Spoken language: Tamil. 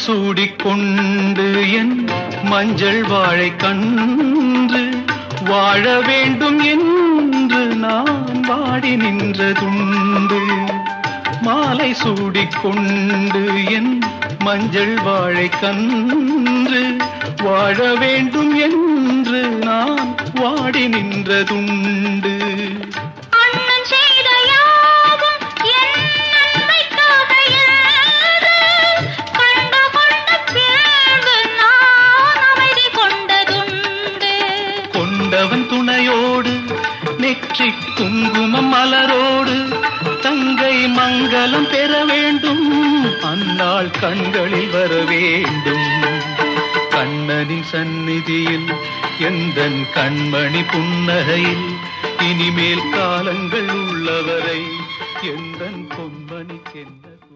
சூடிக்கொண்டு என் மஞ்சள் வாழை கன்று வாழ வேண்டும் என்று நான் வாடி நின்றதுண்டு மாலை சூடிக்கொண்டு என் மஞ்சள் வாழை கன்று வாழ வேண்டும் என்று நான் வாடி நின்றதுண்டு அண்ணன் செய்த யாவும் என் நன்மைக்காக என்று கண்டு கொண்ட பின்பு நான் அமைதி கொண்டதுண்டு கொண்டவன் துணையோடு நெற்றி குங்குமம் மலரோடு தங்கை மங்களம் பெற வேண்டும் அந்நாள் கண்களில் வர வேண்டும் கண்ணனின் சந்நிதியில் எந்தன் கண்மணி புன்னகையில் இனிமேல் காலங்கள் உள்ளவரை எந்தன் பொன்மணிக்கென்ன